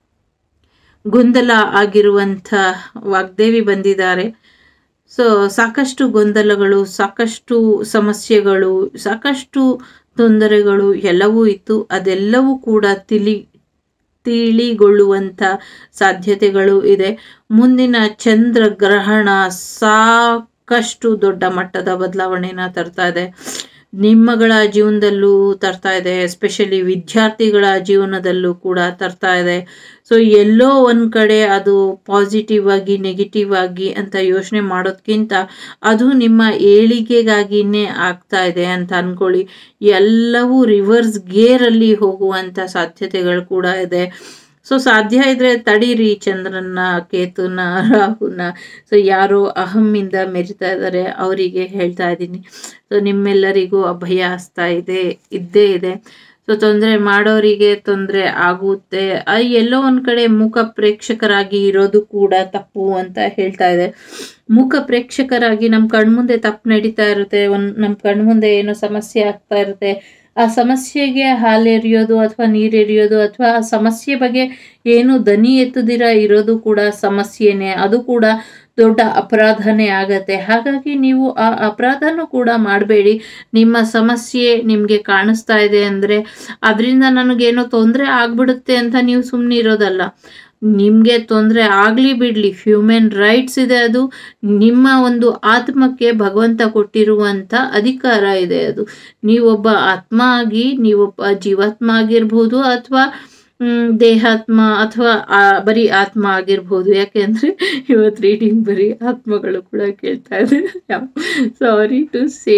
ಗೊಂದಲ ಆಗಿರುವಂಥ ವಾಗ್ದೇವಿ ಬಂದಿದ್ದಾರೆ ಸೊ ಸಾಕಷ್ಟು ಗೊಂದಲಗಳು ಸಾಕಷ್ಟು ಸಮಸ್ಯೆಗಳು ಸಾಕಷ್ಟು ತೊಂದರೆಗಳು ಎಲ್ಲವೂ ಇತ್ತು ಅದೆಲ್ಲವೂ ಕೂಡ ತಿಳಿ ತಿಳಿಗೊಳ್ಳುವಂಥ ಸಾಧ್ಯತೆಗಳು ಇದೆ ಮುಂದಿನ ಚಂದ್ರ ಗ್ರಹಣ ಸಾಕಷ್ಟು ದೊಡ್ಡ ಮಟ್ಟದ ಬದಲಾವಣೆನ ತರ್ತಾ ಇದೆ ನಿಮ್ಮಗಳ ಜೀವನದಲ್ಲೂ ತರ್ತಾ ಇದೆ ಎಸ್ಪೆಷಲಿ ವಿದ್ಯಾರ್ಥಿಗಳ ಜೀವನದಲ್ಲೂ ಕೂಡ ತರ್ತಾ ಇದೆ ಸೊ ಎಲ್ಲೋ ಒಂದು ಕಡೆ ಅದು ಪಾಸಿಟಿವ್ ಆಗಿ ನೆಗೆಟಿವ್ ಆಗಿ ಅಂತ ಯೋಚನೆ ಮಾಡೋದ್ಕಿಂತ ಅದು ನಿಮ್ಮ ಏಳಿಗೆಗಾಗಿನೇ ಆಗ್ತಾ ಇದೆ ಅಂತ ಅನ್ಕೊಳ್ಳಿ ಎಲ್ಲವೂ ರಿವರ್ಸ್ ಗೇರಲ್ಲಿ ಹೋಗುವಂಥ ಸಾಧ್ಯತೆಗಳು ಕೂಡ ಇದೆ ಸೊ ಸಾಧ್ಯ ಇದ್ರೆ ತಡೀರಿ ಚಂದ್ರನ ಕೇತುನ ರಾಹುನ ಸೊ ಯಾರೋ ಅಹಮ್ಮಿಂದ ಮೆರಿತಾ ಇದ್ದಾರೆ ಅವರಿಗೆ ಹೇಳ್ತಾ ಇದ್ದೀನಿ ಸೊ ನಿಮ್ಮೆಲ್ಲರಿಗೂ ಅಭಯ ಹಸ್ತಾ ಇದೆ ಇದ್ದೇ ಇದೆ ಸೊ ತೊಂದರೆ ಮಾಡೋರಿಗೆ ತೊಂದರೆ ಆಗುತ್ತೆ ಆ ಎಲ್ಲೋ ಒಂದು ಕಡೆ ಮೂಕ ಪ್ರೇಕ್ಷಕರಾಗಿ ಇರೋದು ಕೂಡ ತಪ್ಪು ಅಂತ ಹೇಳ್ತಾ ಇದೆ ಮೂಕ ಪ್ರೇಕ್ಷಕರಾಗಿ ನಮ್ಮ ಕಣ್ಮುಂದೆ ತಪ್ಪು ನಡೀತಾ ಇರುತ್ತೆ ಒಂದು ನಮ್ಮ ಕಣ್ಮುಂದೆ ಏನೋ ಸಮಸ್ಯೆ ಆಗ್ತಾ ಇರುತ್ತೆ ಆ ಸಮಸ್ಯೆಗೆ ಹಾಲೆರಿಯೋದು ಅಥವಾ ನೀರೆರಿಯೋದು ಅಥವಾ ಆ ಸಮಸ್ಯೆ ಬಗ್ಗೆ ಏನು ದನಿ ಎತ್ತದಿರ ಇರೋದು ಕೂಡ ಸಮಸ್ಯೆನೇ ಅದು ಕೂಡ ದೊಡ್ಡ ಅಪರಾಧನೇ ಆಗತ್ತೆ ಹಾಗಾಗಿ ನೀವು ಆ ಅಪರಾಧನೂ ಕೂಡ ಮಾಡಬೇಡಿ ನಿಮ್ಮ ಸಮಸ್ಯೆ ನಿಮಗೆ ಕಾಣಿಸ್ತಾ ಇದೆ ಅಂದರೆ ಅದರಿಂದ ನನಗೇನೋ ತೊಂದರೆ ಆಗ್ಬಿಡುತ್ತೆ ಅಂತ ನೀವು ಸುಮ್ಮನೆ ಇರೋದಲ್ಲ ನಿಮಗೆ ತೊಂದರೆ ಆಗಲಿ ಬಿಡಲಿ ಹ್ಯೂಮನ್ ರೈಟ್ಸ್ ಇದೆ ಅದು ನಿಮ್ಮ ಒಂದು ಆತ್ಮಕ್ಕೆ ಭಗವಂತ ಕೊಟ್ಟಿರುವಂಥ ಅಧಿಕಾರ ಇದೆ ಅದು ನೀವೊಬ್ಬ ಆತ್ಮ ಆಗಿ ನೀವೊಬ್ಬ ಜೀವಾತ್ಮ ಆಗಿರ್ಬೋದು ಅಥವಾ ದೇಹಾತ್ಮ ಅಥವಾ ಬರೀ ಆತ್ಮ ಆಗಿರ್ಬೋದು ಯಾಕೆಂದರೆ ಇವತ್ತು ರೀಡಿಂಗ್ ಬರೀ ಆತ್ಮಗಳು ಕೂಡ ಕೇಳ್ತಾ ಇದೆ ಸಾರಿ ಟು ಸೇ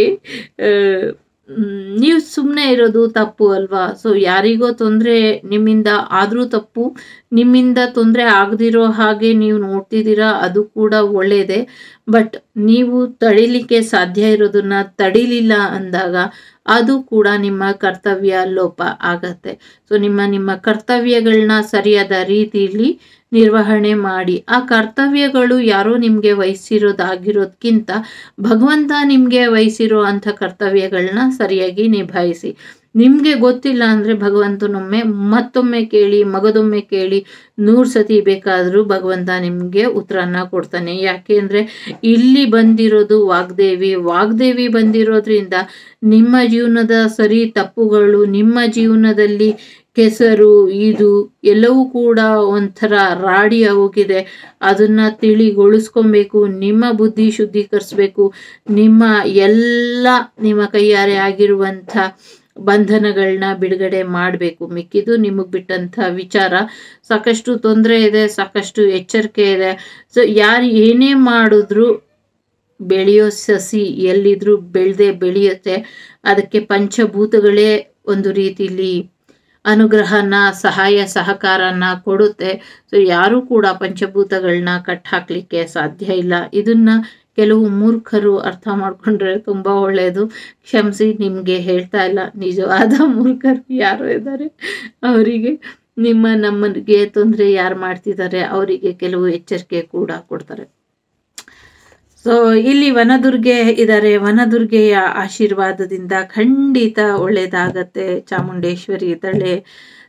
ನೀವು ಸುಮ್ಮನೆ ಇರೋದು ತಪ್ಪು ಅಲ್ವಾ ಸೊ ಯಾರಿಗೋ ತೊಂದರೆ ನಿಮ್ಮಿಂದ ಆದರೂ ತಪ್ಪು ನಿಮ್ಮಿಂದ ತೊಂದರೆ ಆಗದಿರೋ ಹಾಗೆ ನೀವು ನೋಡ್ತಿದ್ದೀರಾ ಅದು ಕೂಡ ಒಳ್ಳೆಯದೇ ಬಟ್ ನೀವು ತಡಿಲಿಕ್ಕೆ ಸಾಧ್ಯ ಇರೋದನ್ನ ತಡಿಲಿಲ್ಲ ಅಂದಾಗ ಅದು ಕೂಡ ನಿಮ್ಮ ಕರ್ತವ್ಯ ಲೋಪ ಆಗತ್ತೆ ಸೊ ನಿಮ್ಮ ನಿಮ್ಮ ಕರ್ತವ್ಯಗಳನ್ನ ಸರಿಯಾದ ರೀತಿಯಲ್ಲಿ ನಿರ್ವಹಣೆ ಮಾಡಿ ಆ ಕರ್ತವ್ಯಗಳು ಯಾರೋ ನಿಮಗೆ ವಹಿಸಿರೋದಾಗಿರೋದ್ಕಿಂತ ಭಗವಂತ ನಿಮಗೆ ವಹಿಸಿರೋ ಅಂಥ ಕರ್ತವ್ಯಗಳನ್ನ ಸರಿಯಾಗಿ ನಿಭಾಯಿಸಿ ನಿಮಗೆ ಗೊತ್ತಿಲ್ಲ ಅಂದರೆ ಭಗವಂತನೊಮ್ಮೆ ಮತ್ತೊಮ್ಮೆ ಕೇಳಿ ಮಗದೊಮ್ಮೆ ಕೇಳಿ ನೂರು ಸತಿ ಬೇಕಾದರೂ ಭಗವಂತ ನಿಮಗೆ ಉತ್ತರನ ಕೊಡ್ತಾನೆ ಯಾಕೆ ಅಂದರೆ ಇಲ್ಲಿ ಬಂದಿರೋದು ವಾಗ್ದೇವಿ ವಾಗ್ದೇವಿ ಬಂದಿರೋದ್ರಿಂದ ನಿಮ್ಮ ಜೀವನದ ಸರಿ ತಪ್ಪುಗಳು ನಿಮ್ಮ ಜೀವನದಲ್ಲಿ ಕೆಸರು ಇದು ಎಲ್ಲವೂ ಕೂಡ ಒಂಥರ ರಾಡಿ ಹೋಗಿದೆ ಅದನ್ನ ತಿಳಿಗೊಳಿಸ್ಕೊಬೇಕು ನಿಮ್ಮ ಬುದ್ಧಿ ಶುದ್ಧೀಕರಿಸ್ಬೇಕು ನಿಮ್ಮ ಎಲ್ಲ ನಿಮ್ಮ ಕೈಯಾರೆ ಆಗಿರುವಂಥ ಬಂಧನಗಳನ್ನ ಬಿಡುಗಡೆ ಮಾಡಬೇಕು ಮಿಕ್ಕಿದು ನಿಮಗೆ ಬಿಟ್ಟಂಥ ವಿಚಾರ ಸಾಕಷ್ಟು ತೊಂದರೆ ಇದೆ ಸಾಕಷ್ಟು ಎಚ್ಚರಿಕೆ ಇದೆ ಸೊ ಯಾರು ಏನೇ ಮಾಡಿದ್ರು ಬೆಳೆಯೋ ಸಸಿ ಎಲ್ಲಿದ್ರೂ ಬೆಳೆದೇ ಬೆಳೆಯುತ್ತೆ ಅದಕ್ಕೆ ಪಂಚಭೂತಗಳೇ ಒಂದು ರೀತಿಲಿ ಅನುಗ್ರಹನ ಸಹಾಯ ಸಹಕಾರನ ಕೊಡುತ್ತೆ ಸೊ ಯಾರೂ ಕೂಡ ಪಂಚಭೂತಗಳನ್ನ ಕಟ್ ಹಾಕ್ಲಿಕ್ಕೆ ಸಾಧ್ಯ ಇಲ್ಲ ಇದನ್ನ ಕೆಲವು ಮೂರ್ಖರು ಅರ್ಥ ಮಾಡ್ಕೊಂಡ್ರೆ ತುಂಬ ಒಳ್ಳೆಯದು ಕ್ಷಮಿಸಿ ನಿಮಗೆ ಹೇಳ್ತಾ ಇಲ್ಲ ನಿಜವಾದ ಮೂರ್ಖರು ಯಾರು ಇದ್ದಾರೆ ಅವರಿಗೆ ನಿಮ್ಮ ನಮಗೆ ತೊಂದರೆ ಯಾರು ಮಾಡ್ತಿದ್ದಾರೆ ಅವರಿಗೆ ಕೆಲವು ಎಚ್ಚರಿಕೆ ಕೂಡ ಕೊಡ್ತಾರೆ ಸೊ ಇಲ್ಲಿ ವನದುರ್ಗೆ ಇದ್ದಾರೆ ವನದುರ್ಗೆಯ ಆಶೀರ್ವಾದದಿಂದ ಖಂಡಿತ ಒಳ್ಳೇದಾಗತ್ತೆ ಚಾಮುಂಡೇಶ್ವರಿ ಇದ್ದಾಳೆ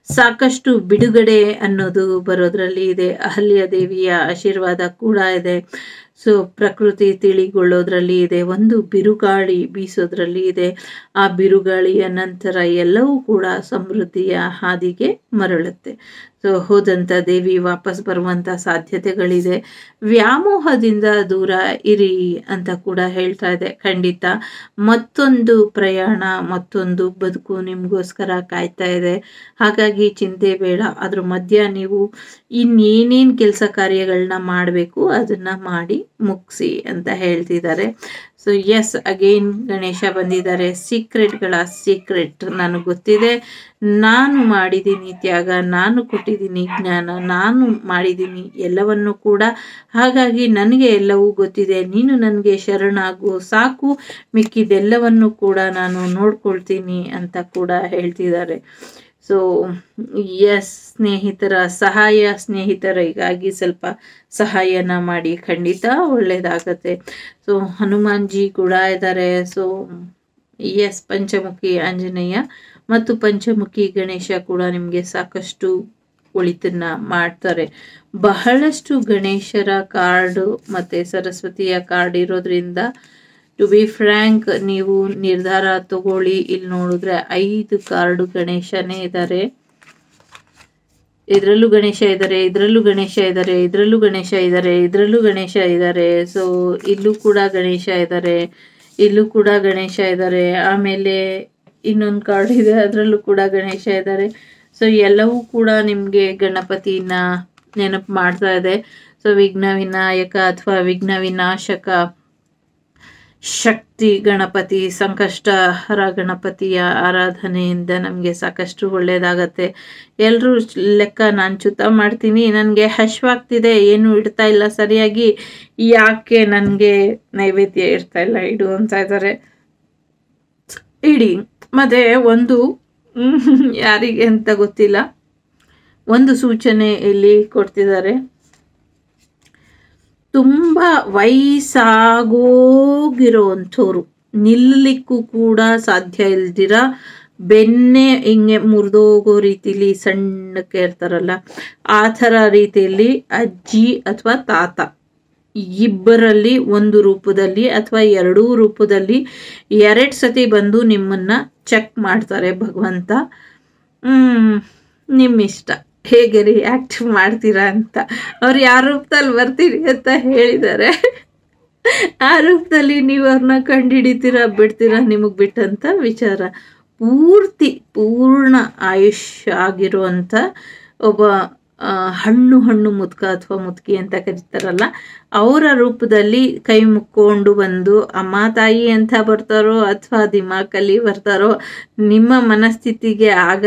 ಸಾಕಷ್ಟು ಬಿಡುಗಡೆ ಅನ್ನೋದು ಬರೋದ್ರಲ್ಲಿ ಇದೆ ಅಹಲ್ಯ ದೇವಿಯ ಆಶೀರ್ವಾದ ಕೂಡ ಇದೆ ಸೊ ಪ್ರಕೃತಿ ತಿಳಿಗೊಳ್ಳೋದ್ರಲ್ಲಿ ಇದೆ ಒಂದು ಬಿರುಗಾಳಿ ಬೀಸೋದ್ರಲ್ಲಿ ಇದೆ ಆ ಬಿರುಗಾಳಿಯ ನಂತರ ಎಲ್ಲವೂ ಕೂಡ ಸಮೃದ್ಧಿಯ ಹಾದಿಗೆ ಮರಳುತ್ತೆ ಸೊ ಹೋದಂಥ ದೇವಿ ವಾಪಸ್ ಬರುವಂಥ ಸಾಧ್ಯತೆಗಳಿದೆ ವ್ಯಾಮೋಹದಿಂದ ದೂರ ಇರಿ ಅಂತ ಕೂಡ ಹೇಳ್ತಾ ಇದೆ ಖಂಡಿತ ಮತ್ತೊಂದು ಪ್ರಯಾಣ ಮತ್ತೊಂದು ಬದುಕು ನಿಮಗೋಸ್ಕರ ಕಾಯ್ತಾ ಇದೆ ಹಾಗಾಗಿ ಚಿಂತೆ ಬೇಡ ಅದ್ರ ಮಧ್ಯ ನೀವು ಇನ್ನೇನೇನು ಕೆಲಸ ಕಾರ್ಯಗಳನ್ನ ಮಾಡಬೇಕು ಅದನ್ನ ಮಾಡಿ ಮುಗಿಸಿ ಅಂತ ಹೇಳ್ತಿದ್ದಾರೆ ಸೊ ಎಸ್ ಅಗೈನ್ ಗಣೇಶ ಬಂದಿದ್ದಾರೆ ಸೀಕ್ರೆಟ್ಗಳ ಸೀಕ್ರೆಟ್ ನನಗೆ ಗೊತ್ತಿದೆ ನಾನು ಮಾಡಿದ್ದೀನಿ ತ್ಯಾಗ ನಾನು ಕೊಟ್ಟಿದ್ದೀನಿ ಜ್ಞಾನ ನಾನು ಮಾಡಿದ್ದೀನಿ ಎಲ್ಲವನ್ನು ಕೂಡ ಹಾಗಾಗಿ ನನಗೆ ಎಲ್ಲವೂ ಗೊತ್ತಿದೆ ನೀನು ನನಗೆ ಶರಣಾಗು ಸಾಕು ಮಿಕ್ಕಿದೆಲ್ಲವನ್ನು ಕೂಡ ನಾನು ನೋಡ್ಕೊಳ್ತೀನಿ ಅಂತ ಕೂಡ ಹೇಳ್ತಿದ್ದಾರೆ ಸೊ ಎಸ್ ಸ್ನೇಹಿತರ ಸಹಾಯ ಸ್ನೇಹಿತರಿಗಾಗಿ ಸ್ವಲ್ಪ ಸಹಾಯನ ಮಾಡಿ ಖಂಡಿತ ಒಳ್ಳೇದಾಗತ್ತೆ ಸೊ ಹನುಮಾನ್ಜಿ ಕೂಡ ಇದ್ದಾರೆ ಸೊ ಎಸ್ ಪಂಚಮುಖಿ ಆಂಜನೇಯ ಮತ್ತು ಪಂಚಮುಖಿ ಗಣೇಶ ಕೂಡ ನಿಮಗೆ ಸಾಕಷ್ಟು ಒಳಿತನ್ನ ಮಾಡ್ತಾರೆ ಬಹಳಷ್ಟು ಗಣೇಶರ ಕಾರ್ಡು ಮತ್ತು ಸರಸ್ವತಿಯ ಕಾರ್ಡ್ ಇರೋದ್ರಿಂದ ಟು ಬಿ ಫ್ರ್ಯಾಂಕ್ ನೀವು ನಿರ್ಧಾರ ತಗೊಳ್ಳಿ ಇಲ್ಲಿ ನೋಡಿದ್ರೆ ಐದು ಕಾರ್ಡು ಗಣೇಶನೇ ಇದ್ದಾರೆ ಇದರಲ್ಲೂ ಗಣೇಶ ಇದ್ದಾರೆ ಇದರಲ್ಲೂ ಗಣೇಶ ಇದ್ದಾರೆ ಇದರಲ್ಲೂ ಗಣೇಶ ಇದ್ದಾರೆ ಇದರಲ್ಲೂ ಗಣೇಶ ಇದ್ದಾರೆ ಸೊ ಇಲ್ಲೂ ಕೂಡ ಗಣೇಶ ಇದ್ದಾರೆ ಇಲ್ಲೂ ಕೂಡ ಗಣೇಶ ಇದ್ದಾರೆ ಆಮೇಲೆ ಇನ್ನೊಂದು ಕಾರ್ಡ್ ಇದೆ ಅದರಲ್ಲೂ ಕೂಡ ಗಣೇಶ ಇದ್ದಾರೆ ಸೊ ಎಲ್ಲವೂ ಕೂಡ ನಿಮಗೆ ಗಣಪತಿನ ನೆನಪು ಮಾಡ್ತಾ ಇದೆ ಸೊ ವಿಘ್ನ ವಿನಾಯಕ ಅಥವಾ ವಿಘ್ನ ವಿನಾಶಕ ಶಕ್ತಿ ಗಣಪತಿ ಸಂಕಷ್ಟಹರ ಗಣಪತಿಯ ಆರಾಧನೆಯಿಂದ ನಮಗೆ ಸಾಕಷ್ಟು ಒಳ್ಳೆಯದಾಗತ್ತೆ ಎಲ್ಲರೂ ಲೆಕ್ಕ ನಾನು ಚ್ಯುತ ಮಾಡ್ತೀನಿ ನನಗೆ ಹಶ್ವಾಗ್ತಿದೆ ಏನು ಇಡ್ತಾ ಇಲ್ಲ ಸರಿಯಾಗಿ ಯಾಕೆ ನನಗೆ ನೈವೇದ್ಯ ಇಡ್ತಾ ಇಲ್ಲ ಇಡು ಅಂತ ಇದ್ದಾರೆ ಇಡಿ ಮತ್ತು ಒಂದು ಯಾರಿಗೆ ಅಂತ ಗೊತ್ತಿಲ್ಲ ಒಂದು ಸೂಚನೆ ಇಲ್ಲಿ ಕೊಡ್ತಿದ್ದಾರೆ ತುಂಬ ವಯಸ್ಸಾಗೋಗಿರೋವಂಥವ್ರು ನಿಲ್ಲಲಿಕ್ಕೂ ಕೂಡ ಸಾಧ್ಯ ಇಲ್ದಿರ ಬೆನ್ನೆ ಹಿಂಗೆ ಮುರಿದೋಗೋ ರೀತಿಲಿ ಸಣ್ಣಕ್ಕೆ ಇರ್ತಾರಲ್ಲ ಆ ಥರ ರೀತಿಯಲ್ಲಿ ಅಜ್ಜಿ ಅಥವಾ ತಾತ ಇಬ್ಬರಲ್ಲಿ ಒಂದು ರೂಪದಲ್ಲಿ ಅಥವಾ ಎರಡೂ ರೂಪದಲ್ಲಿ ಎರಡು ಸತಿ ಬಂದು ನಿಮ್ಮನ್ನ ಚೆಕ್ ಮಾಡ್ತಾರೆ ಭಗವಂತ ನಿಮ್ಮಿಷ್ಟ ಹೇಗೆ ರಿಯಾಕ್ಟ್ ಮಾಡ್ತೀರಾ ಅಂತ ಅವ್ರು ಯಾವ ರೂಪದಲ್ಲಿ ಬರ್ತೀರಿ ಅಂತ ಹೇಳಿದ್ದಾರೆ ಆ ರೂಪದಲ್ಲಿ ನೀವು ಅವ್ರನ್ನ ಕಂಡುಹಿಡಿತೀರಾ ಬಿಡ್ತೀರಾ ನಿಮಗೆ ಬಿಟ್ಟಂತ ವಿಚಾರ ಪೂರ್ತಿ ಪೂರ್ಣ ಆಯುಷ್ಯ ಆಗಿರುವಂಥ ಒಬ್ಬ ಹಣ್ಣು ಹಣ್ಣು ಮುದ್ಕ ಅಥವಾ ಮುದ್ಕಿ ಅಂತ ಕರೀತಾರಲ್ಲ ಅವರ ರೂಪದಲ್ಲಿ ಕೈ ಮುಕ್ಕೊಂಡು ಬಂದು ಅಮ್ಮ ತಾಯಿ ಅಂತ ಬರ್ತಾರೋ ಅಥವಾ ದಿಮಾಕಲ್ಲಿ ಬರ್ತಾರೋ ನಿಮ್ಮ ಮನಸ್ಥಿತಿಗೆ ಆಗ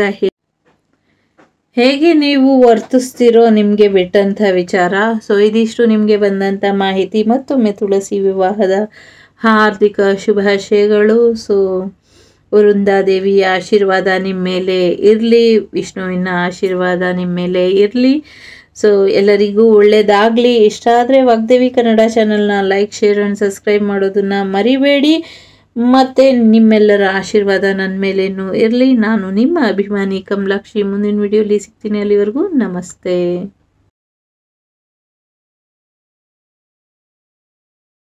ಹೇಗೆ ನೀವು ವರ್ತಿಸ್ತಿರೋ ನಿಮಗೆ ಬಿಟ್ಟಂಥ ವಿಚಾರ ಸೊ ಇದಿಷ್ಟು ನಿಮಗೆ ಬಂದಂಥ ಮಾಹಿತಿ ಮತ್ತೊಮ್ಮೆ ತುಳಸಿ ವಿವಾಹದ ಹಾರ್ದಿಕ ಶುಭಾಶಯಗಳು ಸೊ ವೃಂದಾದೇವಿಯ ಆಶೀರ್ವಾದ ನಿಮ್ಮ ಮೇಲೆ ಇರಲಿ ವಿಷ್ಣುವಿನ ಆಶೀರ್ವಾದ ನಿಮ್ಮ ಮೇಲೆ ಇರಲಿ ಸೊ ಎಲ್ಲರಿಗೂ ಒಳ್ಳೆಯದಾಗಲಿ ಇಷ್ಟ ಆದರೆ ವಾಗ್ದೇವಿ ಕನ್ನಡ ಚಾನಲ್ನ ಲೈಕ್ ಶೇರ್ ಆ್ಯಂಡ್ ಸಬ್ಸ್ಕ್ರೈಬ್ ಮಾಡೋದನ್ನು ಮರಿಬೇಡಿ ಮತ್ತು ನಿಮ್ಮೆಲ್ಲರ ಆಶೀರ್ವಾದ ನನ್ನ ಮೇಲೇನೂ ಇರಲಿ ನಾನು ನಿಮ್ಮ ಅಭಿಮಾನಿ ಕಮಲಾಕ್ಷಿ ಮುಂದಿನ ವಿಡಿಯೋಲಿ ಸಿಗ್ತೀನಿ ಅಲ್ಲಿವರೆಗೂ ನಮಸ್ತೆ